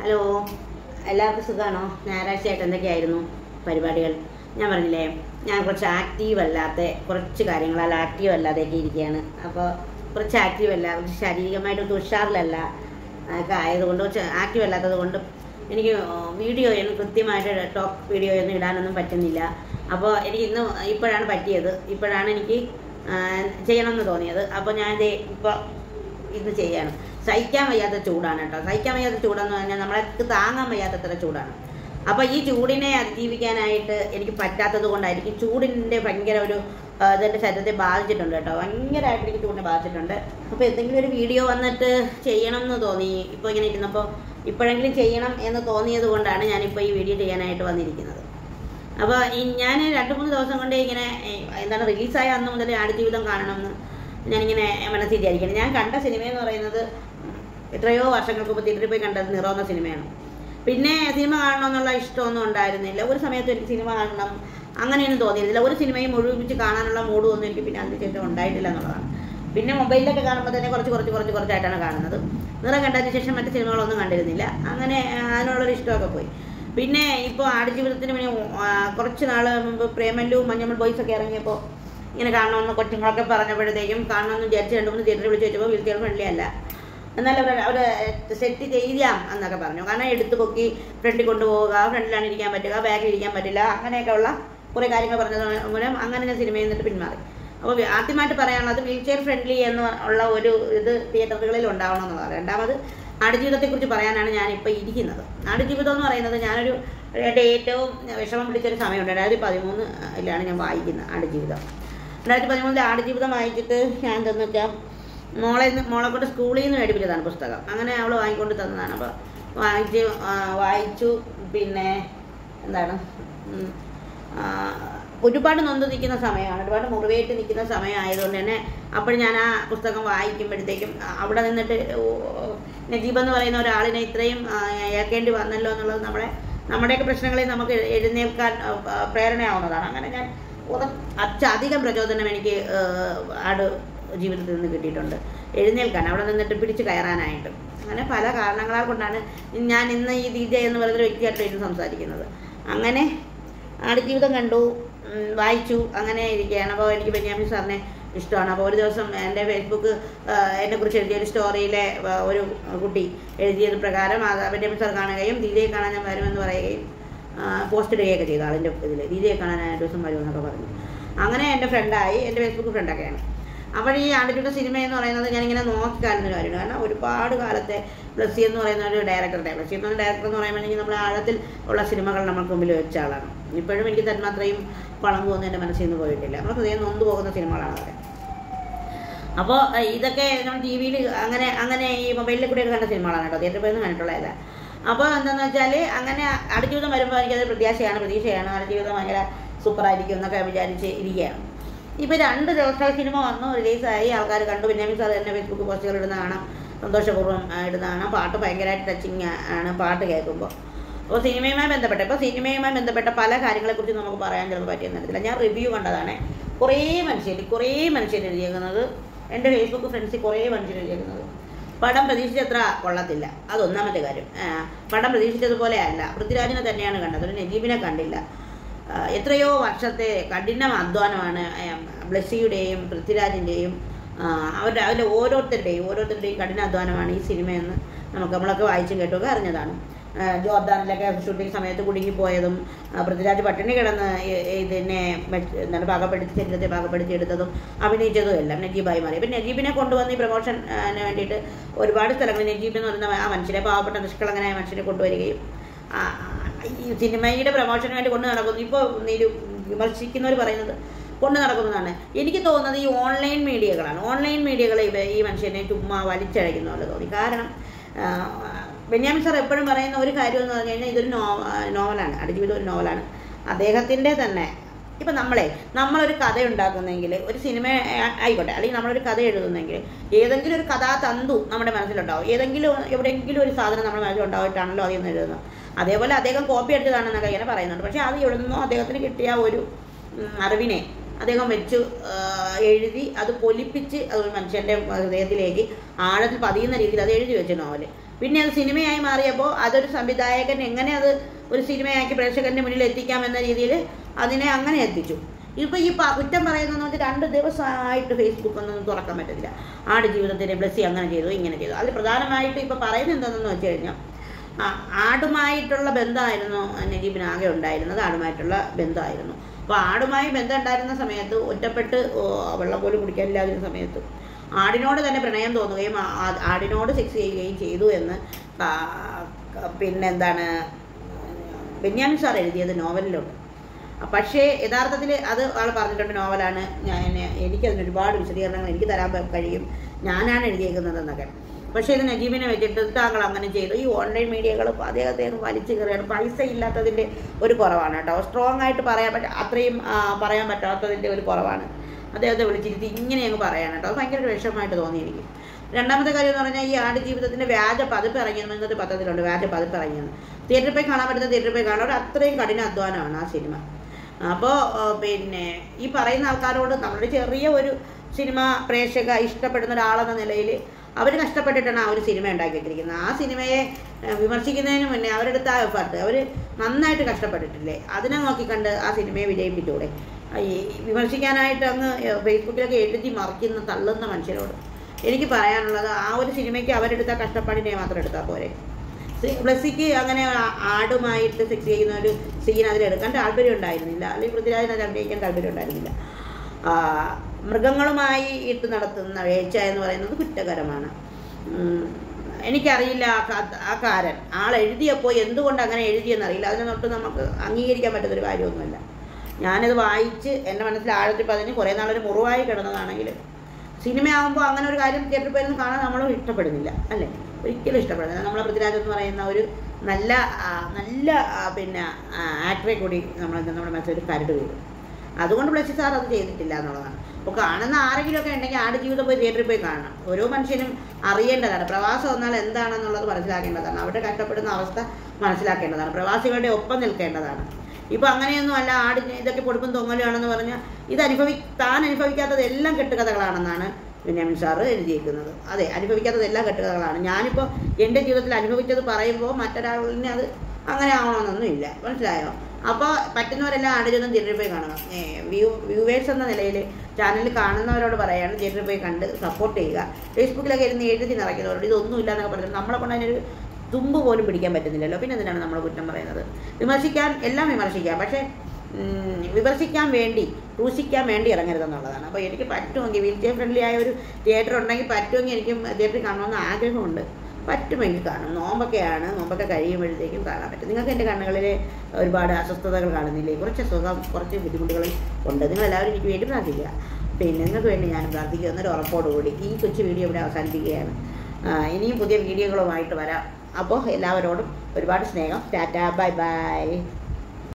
hello എല്ലാവർക്കും സുഖമാണോ ഞായറാഴ്ചയായിട്ട് എന്തൊക്കെയായിരുന്നു പരിപാടികൾ ഞാൻ പറഞ്ഞില്ലേ ഞാൻ കുറച്ച് ആക്റ്റീവ് അല്ലാത്ത കുറച്ച് കാര്യങ്ങളാൽ ആക്റ്റീവ് അല്ലാതെയൊക്കെ ഇരിക്കുകയാണ് അപ്പോൾ കുറച്ച് ആക്റ്റീവ് അല്ല കുറച്ച് ശാരീരികമായിട്ട് ഒരു ഉഷാറിലല്ല ഒക്കെ ആയതുകൊണ്ട് കുറച്ച് ആക്റ്റീവ് അല്ലാത്തത് കൊണ്ട് എനിക്ക് വീഡിയോ ഒന്നും കൃത്യമായിട്ട് ടോക്ക് വീഡിയോ ഒന്നും ഇടാനൊന്നും പറ്റുന്നില്ല അപ്പോൾ എനിക്ക് ഇന്ന് ഇപ്പോഴാണ് പറ്റിയത് ഇപ്പോഴാണ് എനിക്ക് ആ, ചെയ്യണമെന്ന് തോന്നിയത് അപ്പോൾ ഞാൻ ദേ ഇപ്പോൾ ഇത് ചെയ്യാണ് സഹിക്കാൻ വയ്യാത്ത ചൂടാണ് കേട്ടോ സഹിക്കാൻ വയ്യാത്ത ചൂടെന്ന് പറഞ്ഞാൽ നമ്മളെ താങ്ങാൻ വയ്യാത്തത്ര ചൂടാണ് അപ്പോൾ ഈ ചൂടിനെ അതിജീവിക്കാനായിട്ട് എനിക്ക് പറ്റാത്തത് കൊണ്ടായിരിക്കും ചൂടിൻ്റെ ഭയങ്കര ഒരു ആ, ഇതെൻ്റെ ശരീരത്തെ ബാധിച്ചിട്ടുണ്ട് കേട്ടോ ഭയങ്കരമായിട്ട് എനിക്ക് ചൂടിനെ ബാധിച്ചിട്ടുണ്ട് അപ്പോൾ എന്തെങ്കിലും ഒരു വീഡിയോ വന്നിട്ട് ചെയ്യണം എന്ന് തോന്നി ഇപ്പോൾ ഇങ്ങനെ ഇരുന്നപ്പോൾ ഇപ്പോഴെങ്കിലും ചെയ്യണം എന്ന് തോന്നിയത് കൊണ്ടാണ് ഞാനിപ്പോൾ ഈ വീഡിയോ ചെയ്യാനായിട്ട് വന്നിരിക്കുന്നത് അപ്പോൾ ഈ ഞാൻ രണ്ട് മൂന്ന് ദിവസം കൊണ്ട് ഇങ്ങനെ ഏ, എന്താണ് റിലീസായ അന്ന് മുതൽ ആടുജീവിതം കാണണമെന്ന് ഞാനിങ്ങനെ മനസ്സിൽ വിചാരിക്കണം ഞാൻ കണ്ട സിനിമ എന്ന് പറയുന്നത് എത്രയോ വർഷങ്ങൾക്ക് മുമ്പ് തിയേറ്ററിൽ പോയി കണ്ടത് നിറവുന്ന സിനിമയാണ് പിന്നെ സിനിമ കാണണമെന്നുള്ള ഇഷ്ടമൊന്നും ഉണ്ടായിരുന്നില്ല ഒരു സമയത്ത് എനിക്ക് സിനിമ കാണണം അങ്ങനെയൊന്നും തോന്നിയിരുന്നില്ല ഒരു സിനിമയും മുഴുവിച്ച് കാണാനുള്ള മൂഡും ഒന്നും എനിക്ക് പിന്നെ അതിനുശേഷം ഉണ്ടായിട്ടില്ല എന്നുള്ളതാണ് പിന്നെ മൊബൈലിലൊക്കെ കാണുമ്പോൾ തന്നെ കുറച്ച് കുറച്ച് കുറച്ച് കുറച്ചായിട്ടാണ് കാണുന്നത് നിറം കണ്ടതിന് ശേഷം മറ്റ് സിനിമകളൊന്നും കണ്ടിരുന്നില്ല അങ്ങനെ ആ, അതിനുള്ളൊരു ഇഷ്ടമൊക്കെ പോയി പിന്നെ ഇപ്പോൾ ആടുജീവിതത്തിന് പിന്നെ ആ, കുറച്ച് നാൾ മുമ്പ് പ്രേമല്ലു മഞ്ഞമ്മൾ ബോയ്സ് ഒക്കെ ഇറങ്ങിയപ്പോൾ ഇങ്ങനെ കാണണമെന്ന് കൊച്ചുങ്ങളൊക്കെ പറഞ്ഞപ്പോഴത്തേക്കും കാണണമെന്ന് വിചാരിച്ച് രണ്ട് മൂന്ന് തിയേറ്ററിൽ വിളിച്ച് വെച്ചപ്പോൾ വീൽ ചെയർ ഫ്രണ്ട്ലി അല്ല എന്നാൽ അവർ അവർ സെറ്റ് ചെയ്യാം എന്നൊക്കെ പറഞ്ഞു കാരണം എടുത്ത് പൊക്കി ഫ്രണ്ടിൽ കൊണ്ടുപോവുക ഫ്രണ്ടിലാണ് ഇരിക്കാൻ പറ്റുക ബാക്കിൽ ഇരിക്കാൻ പറ്റില്ല അങ്ങനെയൊക്കെ ഉള്ള കുറേ കാര്യങ്ങൾ പറഞ്ഞത് മൂലം അങ്ങനെ ഞാൻ സിനിമയിൽ നിന്നിട്ട് പിന്മാറി അപ്പോൾ ആദ്യമായിട്ട് പറയാനുള്ളത് വീൽ ചെയർ ഫ്രണ്ട്ലി എന്ന് ഉള്ള ഒരു ഇത് തിയേറ്ററുകളിൽ ഉണ്ടാവണം എന്നുള്ളത് രണ്ടാമത് ആടുജീവിതത്തെക്കുറിച്ച് പറയാനാണ് ഞാനിപ്പോൾ ഇരിക്കുന്നത് ആടുജീവിതം എന്ന് പറയുന്നത് ഞാനൊരു എൻ്റെ ഏറ്റവും വിഷമം പിടിച്ചൊരു സമയമുണ്ട് രണ്ടായിരത്തി പതിമൂന്നിലാണ് ഞാൻ വായിക്കുന്നത് ആടുജീവിതം രണ്ടായിരത്തി പതിമൂന്നിൽ ആടുജീവിതം വായിച്ചിട്ട് ഞാൻ എന്തെന്ന് വെച്ചാൽ മോളെ നിന്ന് മോളെ കൊണ്ട് സ്കൂളിൽ നിന്ന് മേടിപ്പിച്ചതാണ് പുസ്തകം അങ്ങനെ അവൾ വാങ്ങിക്കൊണ്ട് തന്നതാണ് അപ്പോൾ വാങ്ങിച്ച് ആ, വായിച്ചു പിന്നെ എന്താണ് ഉം, ആ, ഒരുപാട് നൊന്ത് നിൽക്കുന്ന സമയമാണ് ഒരുപാട് മുറിവേറ്റ് നിൽക്കുന്ന സമയമായതുകൊണ്ട് തന്നെ അപ്പോൾ ഞാൻ ആ പുസ്തകം വായിക്കുമ്പോഴത്തേക്കും ആ, അവിടെ നിന്നിട്ട് ഓ, നജീബ് എന്ന് പറയുന്ന ഒരാളിനെ ഇത്രയും ആ, ഏൽക്കേണ്ടി വന്നല്ലോ എന്നുള്ളത് നമ്മളെ നമ്മുടെയൊക്കെ പ്രശ്നങ്ങളിൽ നമുക്ക് എ- എഴുന്നേൽക്കാൻ ആ, ആ, പ്രേരണയാവുന്നതാണ് അങ്ങനെ ഞാൻ കുറ- അച്ച- അധികം പ്രചോദനം എനിക്ക് ആ, ആട് ജീവിതത്തിൽ നിന്ന് കിട്ടിയിട്ടുണ്ട് എഴുന്നേൽക്കാൻ അവിടെ നിന്നിട്ട് പിടിച്ച് കയറാനായിട്ട് അങ്ങനെ പല കാരണങ്ങളാൽ കൊണ്ടാണ് ഞാൻ ഇന്ന് ഈ ദീജ എന്ന് പറയുന്ന ഒരു വ്യക്തിയായിട്ട് ഇരുന്ന് സംസാരിക്കുന്നത് അങ്ങനെ ആടുജീവിതം കണ്ടു ഉം, വായിച്ചു അങ്ങനെ ഇരിക്കുകയാണ് അപ്പോൾ എനിക്ക് ബെന്യാമിൻ സാറിനെ ഇഷ്ടമാണ് അപ്പോൾ ഒരു ദിവസം എൻ്റെ ഫേസ്ബുക്ക് എന്നെ കുറിച്ച് എഴുതിയൊരു സ്റ്റോറിയിലെ ആ, ഒരു കുട്ടി എഴുതിയത് പ്രകാരം അത് ബെന്യാമിൻ സാർ കാണുകയും ദീജയെ കാണാൻ ഞാൻ വരുമെന്ന് പറയുകയും പോസ്റ്റ് ഇടുകയൊക്കെ ചെയ്തു ആളിൻ്റെ ഇതിൽ ദീജയെ കാണാൻ ഞാൻ ഒരു ദിവസം വരുമെന്നൊക്കെ പറഞ്ഞു അങ്ങനെ എൻ്റെ ഫ്രണ്ടായി എൻ്റെ ഫേസ്ബുക്ക് ഫ്രണ്ടൊക്കെയാണ് അപ്പോൾ ഈ ആണ്ടിയുടെ സിനിമ എന്ന് പറയുന്നത് ഞാനിങ്ങനെ നോക്കി കാണുന്ന ഒരു കാര്യമാണ് കാരണം ഒരുപാട് കാലത്തെ ബ്ലസ്സി എന്ന് പറയുന്ന ഒരു ഡയറക്ടറുടെ ബ്ലസ്സി എന്ന് പറയുന്ന ഡയറക്ടർ എന്ന് പറയുമ്പോൾ നമ്മൾ ആഴത്തിൽ ഉള്ള സിനിമകൾ നമുക്ക് മുമ്പിൽ വെച്ച ആളാണ് ഇപ്പോഴും എനിക്ക് തന്മാത്രയും പളമ്പൊന്നും എൻ്റെ മനസ്സിൽ നിന്ന് പോയിട്ടില്ല നമ്മൾ ഹൃദയം നൊന്തു പോകുന്ന സിനിമകളാണ് അതൊക്കെ അപ്പോൾ ഇതൊക്കെ നമ്മൾ ടി വിയിൽ അങ്ങനെ അങ്ങനെ ഈ മൊബൈലിൽ കൂടെയൊക്കെ കണ്ട സിനിമകളാണ് കേട്ടോ തിയേറ്ററിൽ പോയൊന്നും കണ്ടിട്ടുള്ളതല്ല അപ്പോൾ എന്താണെന്ന് വെച്ചാൽ അങ്ങനെ അടുജീവിതം വരുമ്പോൾ എനിക്കത് പ്രത്യാശയാണ് പ്രതീക്ഷയാണ് അടുജീവിതം ഭയങ്കര സൂപ്പറായിരിക്കും എന്നൊക്കെ വിചാരിച്ച് ഇരിക്കുകയാണ് ഇപ്പോൾ രണ്ട് ദിവസത്തെ സിനിമ വന്നു റിലീസായി ആൾക്കാർ കണ്ടു പിന്നെ സാർ തന്നെ ഫേസ്ബുക്ക് പോസ്റ്റുകൾ ഇടുന്ന കാണാം സന്തോഷപൂർവ്വം ആ, ഇടുന്ന കാണാം പാട്ട് ഭയങ്കരമായിട്ട് ടച്ചിങ് ആണ് പാട്ട് കേൾക്കുമ്പോൾ അപ്പോൾ സിനിമയുമായി ബന്ധപ്പെട്ട ഇപ്പോൾ സിനിമയുമായി ബന്ധപ്പെട്ട പല കാര്യങ്ങളെക്കുറിച്ച് നമുക്ക് പറയാൻ ചിലപ്പോൾ പറ്റിയെന്നില്ല ഞാൻ റിവ്യൂ കണ്ടതാണ് കുറേ മനുഷ്യർ കുറേ മനുഷ്യർ എഴുതിയേക്കുന്നത് എൻ്റെ ഫേസ്ബുക്ക് ഫ്രണ്ട്സിൽ കുറേ മനുഷ്യർ എഴുതിയേക്കുന്നത് പടം പ്രതീക്ഷിച്ചത്ര കൊള്ളത്തില്ല അതൊന്നാമത്തെ കാര്യം ആ, പടം പ്രതീക്ഷിച്ചതുപോലെ അല്ല പൃഥ്വിരാജിനെ തന്നെയാണ് കണ്ടത് ഒരു നജീബിനെ കണ്ടില്ല ആ, എത്രയോ വർഷത്തെ കഠിന അധ്വാനമാണ് ആ, ബ്ലസ്സിയുടെയും പൃഥ്വിരാജിൻ്റെയും അവരുടെ അതിലെ ഓരോരുത്തരുടെയും ഓരോരുത്തരുടെയും കഠിന അധ്വാനമാണ് ഈ സിനിമയെന്ന് നമുക്ക് നമ്മളൊക്കെ വായിച്ചും കേട്ടുമൊക്കെ അറിഞ്ഞതാണ് ആ, ജോർദാനിലൊക്കെ ഷൂട്ടിംഗ് സമയത്ത് കുടുങ്ങിപ്പോയതും ആ, പൃഥ്വിരാജ് പട്ടിണി കിടന്ന് ഇ- ഇതിനെ മെച്ച- എന്താണ് പാകപ്പെടുത്തി ശരീരത്തെ പാകപ്പെടുത്തി എടുത്തതും അഭിനയിച്ചതും എല്ലാം നജീബായി മാറി ഇപ്പം നജീബിനെ കൊണ്ടുവന്ന് ഈ പ്രൊമോഷൻ വേണ്ടിയിട്ട് ഒരുപാട് സ്ഥലങ്ങളിൽ നജീബ് എന്ന് പറയുന്ന ആ മനുഷ്യരെ പാവപ്പെട്ട നിഷ്കളങ്കനായ മനുഷ്യനെ കൊണ്ടുവരികയും ആ, ഈ സിനിമയുടെ പ്രൊമോഷന് വേണ്ടി കൊണ്ട് നടക്കുന്നു ഇപ്പോൾ നിരു വിമർശിക്കുന്നവർ പറയുന്നത് കൊണ്ട് നടക്കുന്നതാണ് എനിക്ക് തോന്നുന്നത് ഈ ഓൺലൈൻ മീഡിയകളാണ് ഓൺലൈൻ മീഡിയകൾ ഈ മനുഷ്യനെ ചുമ്മാ വലിച്ചഴക്കുന്ന പോലെ തോന്നി കാരണം ആ, ബെന്യാമിൻ സാർ എപ്പോഴും പറയുന്ന ഒരു കാര്യം എന്ന് പറഞ്ഞു കഴിഞ്ഞാൽ ഇതൊരു നോ നോവലാണ് അടുജീവിതം ഒരു നോവലാണ് അദ്ദേഹത്തിൻ്റെ തന്നെ ഇപ്പം നമ്മളെ നമ്മളൊരു കഥ ഉണ്ടാക്കുന്നെങ്കിൽ ഒരു സിനിമ ആ- ആയിക്കോട്ടെ അല്ലെങ്കിൽ നമ്മളൊരു കഥ എഴുതുന്നെങ്കിൽ ഏതെങ്കിലും ഒരു കഥാതന്തു നമ്മുടെ മനസ്സിലുണ്ടാവും ഏതെങ്കിലും എവിടെയെങ്കിലും ഒരു സാധനം നമ്മുടെ മനസ്സിലുണ്ടായിട്ടാണല്ലോ അതിൽ നിന്ന് എഴുതുന്നത് അതേപോലെ അദ്ദേഹം കോപ്പി അടിച്ചതാണെന്നൊക്കെ ഇങ്ങനെ പറയുന്നുണ്ട് പക്ഷേ അത് എവിടെ നിന്നോ അദ്ദേഹത്തിന് കിട്ടിയ ഒരു ഉം, അറിവിനെ അദ്ദേഹം വെച്ച് ആ, എഴുതി അത് പൊലിപ്പിച്ച് അത് ഒരു മനുഷ്യൻ്റെ ഹൃദയത്തിലേക്ക് ആഴത്തിൽ പതിയുന്ന രീതിയിൽ അത് എഴുതി വെച്ച നോവല് പിന്നെ അത് സിനിമയായി മാറിയപ്പോൾ അതൊരു സംവിധായകൻ എങ്ങനെ അത് ഒരു സിനിമയാക്കി പ്രേക്ഷകന്റെ മുന്നിൽ എത്തിക്കാമെന്ന രീതിയിൽ അതിനെ അങ്ങനെ എത്തിച്ചു ഇപ്പൊ ഈ പ- കുറ്റം പറയുന്നതെന്ന് വെച്ചാൽ രണ്ട് ദിവസമായിട്ട് ഫേസ്ബുക്ക് ഒന്നും തുറക്കാൻ പറ്റത്തില്ല ആട് ജീവിതത്തിന്റെ ബ്ലസ്സി അങ്ങനെ ചെയ്തു ഇങ്ങനെ ചെയ്തു അതിൽ പ്രധാനമായിട്ട് ഇപ്പൊ പറയുന്നത് എന്താണെന്ന് വെച്ച് കഴിഞ്ഞാൽ ആ, ആടുമായിട്ടുള്ള ബന്ധമായിരുന്നു നജീബിന് ആകെ ഉണ്ടായിരുന്നത് ആടുമായിട്ടുള്ള ബന്ധമായിരുന്നു അപ്പോൾ ആടുമായി ബന്ധം ഉണ്ടായിരുന്ന സമയത്ത് ഒറ്റപ്പെട്ട് ഓ, വെള്ളം പോലും കുടിക്കാനില്ലാതിരുന്ന സമയത്ത് ആടിനോട് തന്നെ പ്രണയം തോന്നുകയും ആ- ആ- ആടിനോട് സെക്സ് ചെയ്യുകയും ചെയ്തു എന്ന് ആ, ക- പിന്നെന്താണ് ബെന്യാമിൻ സാർ എഴുതിയത് നോവലിലുണ്ട് പക്ഷേ യഥാർത്ഥത്തിൽ അത് ആൾ പറഞ്ഞിട്ടുണ്ട് നോവലാണ് ഞാൻ എനിക്കതിന് ഒരുപാട് വിശദീകരണങ്ങൾ എനിക്ക് തരാൻ പ- കഴിയും ഞാനാണ് എഴുതിയേക്കുന്നതെന്നൊക്കെ പക്ഷേ ഇത് നജീബിനെ വെച്ചിട്ട് താങ്കൾ അങ്ങനെ ചെയ്തു ഈ ഓൺലൈൻ മീഡിയകൾ അദ്ദേഹത്തെ അങ്ങ് വലിച്ചു കയറിയാണ് പൈസ ഇല്ലാത്തതിൻ്റെ ഒരു കുറവാണ് കേട്ടോ സ്ട്രോങ് ആയിട്ട് പറയാൻ പറ്റ അത്രയും ആ, പറയാൻ പറ്റാത്തതിൻ്റെ ഒരു കുറവാണ് അദ്ദേഹത്തെ വിളിച്ചിരുത്തി ഇങ്ങനെ അങ്ങ് പറയാൻ കേട്ടോ അത് ഭയങ്കര ഒരു വിഷമമായിട്ട് തോന്നി എനിക്ക് രണ്ടാമത്തെ കാര്യം എന്ന് പറഞ്ഞാൽ ഈ ആട് ജീവിതത്തിന്റെ വ്യാജ പതിപ്പ് ഇറങ്ങിയെന്ന് ഇന്നത്തെ പത്രത്തിലുണ്ട് വ്യാജ പതിപ്പ് ഇറങ്ങിയെന്ന് തിയേറ്ററിൽ പോയി കാണാൻ പറ്റുന്ന തിയേറ്ററിൽ പോയി കാണാൻ ഒരു അത്രയും കഠിന അധ്വാനമാണ് ആ സിനിമ അപ്പോൾ പിന്നെ ഈ പറയുന്ന ആൾക്കാരോട് നമ്മുടെ ചെറിയ ഒരു സിനിമ പ്രേക്ഷക ഇഷ്ടപ്പെടുന്ന ഒരാളെന്ന നിലയിൽ അവർ കഷ്ടപ്പെട്ടിട്ടാണ് ആ ഒരു സിനിമ ഉണ്ടാക്കി വെച്ചിരിക്കുന്നത് ആ സിനിമയെ ഏഹ്, വിമർശിക്കുന്നതിന് മുന്നേ അവരെടുത്ത ആ എഫർട്ട് അവർ നന്നായിട്ട് കഷ്ടപ്പെട്ടിട്ടില്ലേ അതിനെ നോക്കിക്കണ്ട് ആ സിനിമയെ വിജയിപ്പിച്ചൂടെ ഈ വിമർശിക്കാനായിട്ട് അങ്ങ് ഫേസ്ബുക്കിലൊക്കെ എഴുതി മറിക്കുന്ന തള്ളുന്ന മനുഷ്യരോട് എനിക്ക് പറയാനുള്ളത് ആ ഒരു സിനിമയ്ക്ക് അവരെടുത്ത കഷ്ടപ്പാടിനെ മാത്രം എടുത്താൽ പോരെ സി- ബ്ലസ്സിക്ക് അങ്ങനെ ആ- ആടുമായിട്ട് സെക്സ് ചെയ്യുന്ന ഒരു സീൻ അതിലെടുക്കാൻ താല്പര്യം ഉണ്ടായിരുന്നില്ല അല്ലെങ്കിൽ പൃഥ്വിരാജിന് അത് അഭിനയിക്കാൻ താല്പര്യം ഉണ്ടായിരുന്നില്ല ആ, മൃഗങ്ങളുമായി ഇട്ട് നടത്തുന്ന വേഴ്ച എന്ന് പറയുന്നത് കുറ്റകരമാണ് ഉം, എനിക്കറിയില്ല ആ ക- ആ കാരൻ ആൾ എഴുതിയപ്പോൾ എന്തുകൊണ്ട് അങ്ങനെ എഴുതിയെന്നറിയില്ല അതിനെ തൊട്ട് നമുക്ക് അംഗീകരിക്കാൻ പറ്റുന്നൊരു കാര്യമൊന്നുമല്ല ഞാനത് വായിച്ച് എൻ്റെ മനസ്സിൽ ആഴത്തിൽ പതിന് കുറേ നാളൊരു മുറിവായി കിടന്നതാണെങ്കിൽ സിനിമയാകുമ്പോൾ അങ്ങനെ ഒരു കാര്യം തിയേറ്ററിൽ പോയി ഇരുന്ന് കാണാൻ നമ്മൾ ഇഷ്ടപ്പെടുന്നില്ല അല്ലേ ഒരിക്കലും ഇഷ്ടപ്പെടുന്നില്ല നമ്മളെ പൃഥ്വിരാജ് എന്ന് പറയുന്ന ഒരു നല്ല ആ, നല്ല ആ, പിന്നെ ആക്ടറെ കൂടി നമ്മൾ നമ്മുടെ മനസ്സിൽ കരട് വീഴും അതുകൊണ്ട് ബ്ലസ്സി സാർ അത് ചെയ്തിട്ടില്ല എന്നുള്ളതാണ് അപ്പോൾ കാണുന്ന ആരെങ്കിലുമൊക്കെ ഉണ്ടെങ്കിൽ ആട് ജീവിതം പോയി തിയേറ്ററിൽ പോയി കാണണം ഓരോ മനുഷ്യനും അറിയേണ്ടതാണ് പ്രവാസം എന്നാൽ എന്താണെന്നുള്ളത് മനസ്സിലാക്കേണ്ടതാണ് അവരുടെ കഷ്ടപ്പെടുന്ന അവസ്ഥ മനസ്സിലാക്കേണ്ടതാണ് പ്രവാസികളുടെ ഒപ്പം നിൽക്കേണ്ടതാണ് ഇപ്പൊ അങ്ങനെയൊന്നും അല്ല ആട് ഇതൊക്കെ പൊടുപ്പും തൊങ്ങലുമാണെന്ന് പറഞ്ഞാൽ ഇത് അനുഭവി താൻ അനുഭവിക്കാത്തത് എല്ലാം കെട്ടുകഥകളാണെന്നാണ് ബെന്യാമിൻ സാറ് എഴുതിയിരിക്കുന്നത് അതെ അനുഭവിക്കാത്തത് എല്ലാം കെട്ടുകഥകളാണ് ഞാനിപ്പോൾ എൻ്റെ ജീവിതത്തിൽ അനുഭവിച്ചത് പറയുമ്പോൾ മറ്റൊരാളിനെ അത് അങ്ങനെ ആവണമെന്നൊന്നും ഇല്ല മനസ്സിലായോ അപ്പോൾ പറ്റുന്നവരെല്ലാം ആടുജീവിതം തിയേറ്ററിൽ പോയി കാണുക ഏ, വ്യൂ വ്യൂവേഴ്സ് എന്ന നിലയിൽ ചാനലിൽ കാണുന്നവരോട് പറയാണ് തിയേറ്ററിൽ പോയി കണ്ട് സപ്പോർട്ട് ചെയ്യുക ഫേസ്ബുക്കിലൊക്കെ ഇരുന്ന് എഴുതി നിറയ്ക്കുന്നവരോട് ഇതൊന്നും ഇല്ല എന്നൊക്കെ പറഞ്ഞിട്ട് നമ്മളെ കൊണ്ട് അതിനൊരു തുമ്പ് പോലും പിടിക്കാൻ പറ്റുന്നില്ലല്ലോ പിന്നെ എന്തിനാണ് നമ്മൾ കുറ്റം പറയുന്നത് വിമർശിക്കാൻ എല്ലാം വിമർശിക്കാം പക്ഷേ ഉം, വിമർശിക്കാൻ വേണ്ടി ക്രൂശിക്കാൻ വേണ്ടി ഇറങ്ങരുതെന്നുള്ളതാണ് അപ്പോൾ എനിക്ക് പറ്റുമെങ്കിൽ വീൽ ചെയർ ഫ്രണ്ട്ലി ആയ ഒരു തിയേറ്റർ ഉണ്ടെങ്കിൽ പറ്റുമെങ്കിൽ എനിക്കും തിയേറ്ററിൽ കാണണമെന്ന് ആഗ്രഹമുണ്ട് പറ്റുമെങ്കിൽ കാണും നോമ്പൊക്കെയാണ് നോമ്പൊക്കെ കഴിയുമ്പോഴത്തേക്കും കാണാൻ പറ്റും നിങ്ങൾക്ക് എൻ്റെ കണ്ണുകളിൽ ഒരുപാട് അസ്വസ്ഥതകൾ കാണുന്നില്ലേ കുറച്ച് സുഖം കുറച്ച് ബുദ്ധിമുട്ടുകൾ ഉണ്ട് നിങ്ങളെല്ലാവരും എനിക്ക് വേണ്ടി പ്രാർത്ഥിക്കുക പിന്നെ നിങ്ങൾക്ക് വേണ്ടി ഞാൻ പ്രാർത്ഥിക്കുക എന്നൊരു ഉറപ്പോടുകൂടി ഈ കൊച്ചു വീഡിയോ ഇവിടെ അവസാനിപ്പിക്കുകയാണ് ആ, ഇനിയും പുതിയ വീഡിയോകളുമായിട്ട് വരാം അപ്പോൾ എല്ലാവരോടും ഒരുപാട് സ്നേഹം ടാറ്റ ബൈ ബൈ